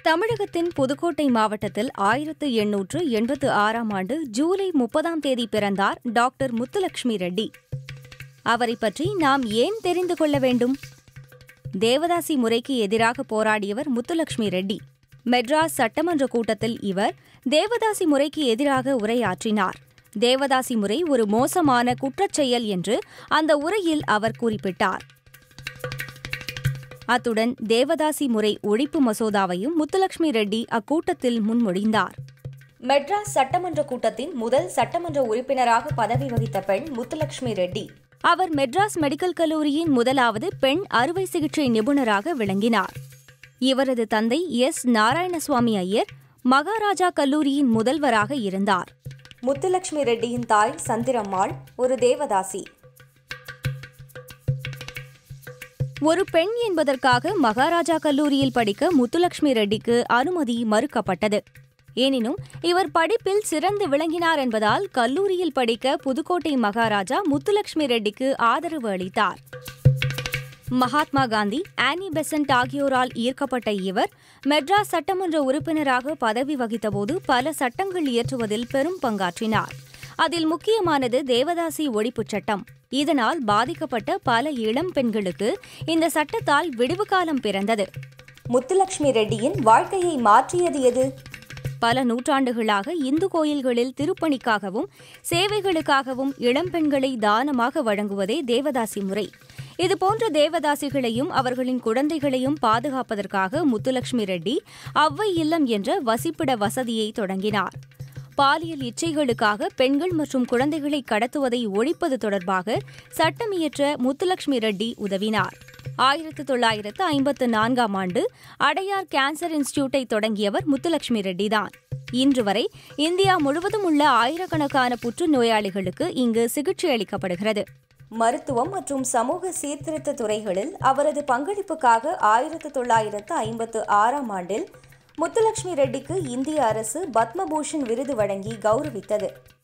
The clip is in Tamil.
தமிழகத்தின் புதுக்கோட்டை மாவட்டத்தில் ஆயிரத்து எண்ணூற்று எண்பத்து ஆறாம் ஆண்டு ஜூலை முப்பதாம் தேதி பிறந்தார் டாக்டர் முத்துலட்சுமி ரெட்டி அவரை பற்றி நாம் ஏன் தெரிந்து கொள்ள வேண்டும் தேவதாசி முறைக்கு எதிராக போராடியவர் முத்துலட்சுமி ரெட்டி மெட்ராஸ் சட்டமன்ற கூட்டத்தில் இவர் தேவதாசி முறைக்கு எதிராக உரையாற்றினார் தேவதாசி முறை ஒரு மோசமான குற்றச்செயல் என்று அந்த உரையில் அவர் குறிப்பிட்டார் அத்துடன் தேவதாசி முறை ஒழிப்பு மசோதாவையும் முத்துலட்சுமி ரெட்டி அக்கூட்டத்தில் முன்மொழிந்தார் மெட்ராஸ் சட்டமன்ற கூட்டத்தின் முதல் சட்டமன்ற உறுப்பினராக பதவி வகித்த பெண் முத்துலட்சுமி ரெட்டி அவர் மெட்ராஸ் மெடிக்கல் கல்லூரியின் முதலாவது பெண் அறுவை சிகிச்சை நிபுணராக விளங்கினார் இவரது தந்தை எஸ் நாராயணசுவாமி ஐயர் மகாராஜா கல்லூரியின் முதல்வராக இருந்தார் முத்துலட்சுமி ரெட்டியின் தாய் சந்திரம்மாள் ஒரு தேவதாசி ஒரு பெண் என்பதற்காக மகாராஜா கல்லூரியில் படிக்க முத்துலட்சுமி ரெட்டிக்கு அனுமதி மறுக்கப்பட்டது எனினும் இவர் படிப்பில் சிறந்து விளங்கினார் என்பதால் கல்லூரியில் படிக்க புதுக்கோட்டை மகாராஜா முத்துலட்சுமி ரெட்டிக்கு ஆதரவு அளித்தார் மகாத்மா காந்தி ஆனி பெசன்ட் ஆகியோரால் ஈர்க்கப்பட்ட இவர் மெட்ராஸ் சட்டமன்ற உறுப்பினராக பதவி வகித்தபோது பல சட்டங்கள் இயற்றுவதில் பெரும் பங்காற்றினார் அதில் முக்கியமானது தேவதாசி ஒழிப்புச் சட்டம் இதனால் பாதிக்கப்பட்ட பல இளம் பெண்களுக்கு இந்த சட்டத்தால் விடுவு காலம் பிறந்தது முத்துலட்சுமி ரெட்டியின் வாழ்க்கையை மாற்றியது எது பல நூற்றாண்டுகளாக இந்து கோயில்களில் திருப்பணிக்காகவும் சேவைகளுக்காகவும் இளம்பெண்களை தானமாக வழங்குவதே தேவதாசி முறை இதுபோன்ற தேவதாசிகளையும் அவர்களின் குழந்தைகளையும் பாதுகாப்பதற்காக முத்துலட்சுமி ரெட்டி அவ்வை இல்லம் என்ற வசிப்பிட வசதியை தொடங்கினார் பாலியல் இச்சைகளுக்காக பெண்கள் மற்றும் குழந்தைகளை கடத்துவதை ஒழிப்பது தொடர்பாக சட்டம் இயற்ற முத்துலட்சுமி ரெட்டி உதவினார் ஆயிரத்து தொள்ளாயிரத்து ஐம்பத்து நான்காம் ஆண்டு அடையார் கேன்சர் இன்ஸ்டிடியூட்டை தொடங்கியவர் முத்துலட்சுமி ரெட்டி தான் இன்று வரை இந்தியா முழுவதும் உள்ள ஆயிரக்கணக்கான புற்றுநோயாளிகளுக்கு இங்கு சிகிச்சை அளிக்கப்படுகிறது மருத்துவம் மற்றும் சமூக சீர்திருத்த துறைகளில் அவரது பங்களிப்புக்காக ஆயிரத்து தொள்ளாயிரத்து ஐம்பத்து ஆறாம் ஆண்டில் முத்துலட்சுமி ரெட்டிக்கு இந்திய அரசு பத்மபூஷன் விருது வழங்கி கௌரவித்தது